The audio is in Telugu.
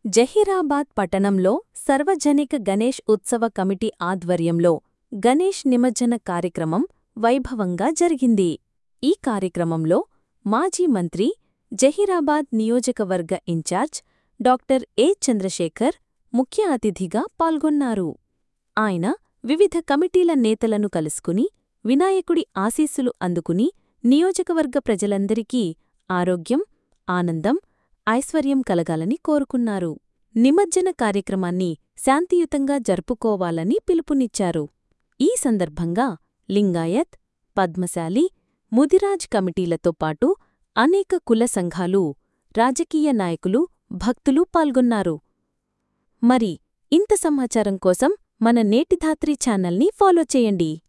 జహీరాబాద్ పట్టణంలో సర్వజనిక గణేష్ ఉత్సవ కమిటీ ఆధ్వర్యంలో గణేష్ నిమజ్జన కార్యక్రమం వైభవంగా జరిగింది ఈ కార్యక్రమంలో మాజీ మంత్రి జహీరాబాద్ నియోజకవర్గ ఇన్ఛార్జ్ డాక్టర్ ఏ చంద్రశేఖర్ ముఖ్య అతిథిగా పాల్గొన్నారు ఆయన వివిధ కమిటీల నేతలను కలుసుకుని వినాయకుడి ఆశీస్సులు అందుకుని నియోజకవర్గ ప్రజలందరికీ ఆరోగ్యం ఆనందం ఐశ్వర్యం కలగాలని కోరుకున్నారు నిమజ్జన కార్యక్రమాన్ని శాంతియుతంగా జరుపుకోవాలని పిలుపునిచ్చారు ఈ సందర్భంగా లింగాయత్ పద్మశాలి ముదిరాజ్ కమిటీలతో పాటు అనేక కుల సంఘాలు రాజకీయ నాయకులు భక్తులు పాల్గొన్నారు మరి ఇంత సమాచారం కోసం మన నేటిధాత్రి ఛానల్ని ఫాలో చేయండి